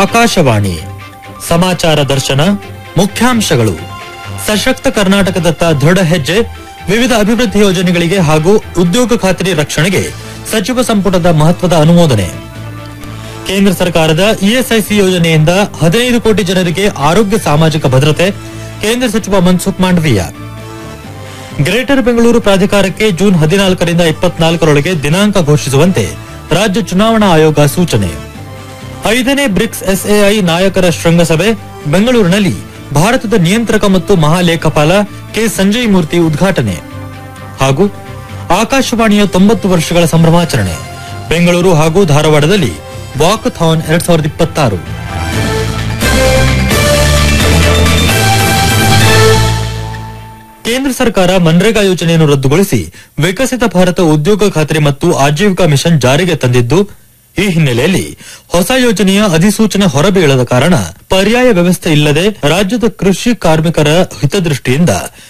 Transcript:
ಆಕಾಶವಾಣಿ ಸಮಾಚಾರ ದರ್ಶನ ಮುಖ್ಯಾಂಶಗಳು ಸಶಕ್ತ ಕರ್ನಾಟಕದತ್ತ ದೃಢ ಹೆಜ್ಜೆ ವಿವಿಧ ಅಭಿವೃದ್ಧಿ ಯೋಜನೆಗಳಿಗೆ ಹಾಗೂ ಉದ್ಯೋಗ ಖಾತ್ರಿ ರಕ್ಷಣೆಗೆ ಸಚಿವ ಸಂಪುಟದ ಮಹತ್ವದ ಅನುಮೋದನೆ ಕೇಂದ್ರ ಸರ್ಕಾರದ ಇಎಸ್ಐಸಿ ಯೋಜನೆಯಿಂದ ಹದಿನೈದು ಕೋಟಿ ಜನರಿಗೆ ಆರೋಗ್ಯ ಸಾಮಾಜಿಕ ಭದ್ರತೆ ಕೇಂದ್ರ ಸಚಿವ ಮನ್ಸುಖ್ ಮಾಂಡವೀಯ ಗ್ರೇಟರ್ ಬೆಂಗಳೂರು ಪ್ರಾಧಿಕಾರಕ್ಕೆ ಜೂನ್ ಹದಿನಾಲ್ಕರಿಂದ ಇಪ್ಪತ್ನಾಲ್ಕರೊಳಗೆ ದಿನಾಂಕ ಘೋಷಿಸುವಂತೆ ರಾಜ್ಯ ಚುನಾವಣಾ ಆಯೋಗ ಸೂಚನೆ ಐದನೇ ಬ್ರಿಕ್ಸ್ ಎಸ್ಎಐ ನಾಯಕರ ಶೃಂಗಸಭೆ ಬೆಂಗಳೂರಿನಲ್ಲಿ ಭಾರತದ ನಿಯಂತ್ರಕ ಮತ್ತು ಮಹಾಲೇಖಪಾಲ ಕೆ ಸಂಜಯ್ ಮೂರ್ತಿ ಉದ್ಘಾಟನೆ ಹಾಗೂ ಆಕಾಶವಾಣಿಯ ತೊಂಬತ್ತು ವರ್ಷಗಳ ಸಂಭ್ರಮಾಚರಣೆ ಬೆಂಗಳೂರು ಹಾಗೂ ಧಾರವಾಡದಲ್ಲಿ ವಾಕಥಾನ್ ಎರಡ್ ಸಾವಿರದ ಇಪ್ಪತ್ತಾರು ಕೇಂದ್ರ ಸರ್ಕಾರ ಮನ್ರೇಗಾ ಯೋಜನೆಯನ್ನು ರದ್ದುಗೊಳಿಸಿ ವಿಕಸಿತ ಭಾರತ ಉದ್ಯೋಗ ಖಾತ್ರಿ ಮತ್ತು ಆಜೀವಿಕಾ ಮಿಷನ್ ಜಾರಿಗೆ ತಂದಿದ್ದು ಈ ಹಿನ್ನೆಲೆಯಲ್ಲಿ ಹೊಸ ಯೋಜನೆಯ ಅಧಿಸೂಚನೆ ಹೊರಬೀಳದ ಕಾರಣ ಪರ್ಯಾಯ ವ್ಯವಸ್ಥೆ ಇಲ್ಲದೆ ರಾಜ್ಯದ ಕೃಷಿ ಕಾರ್ಮಿಕರ ಹಿತದೃಷ್ಟಿಯಿಂದ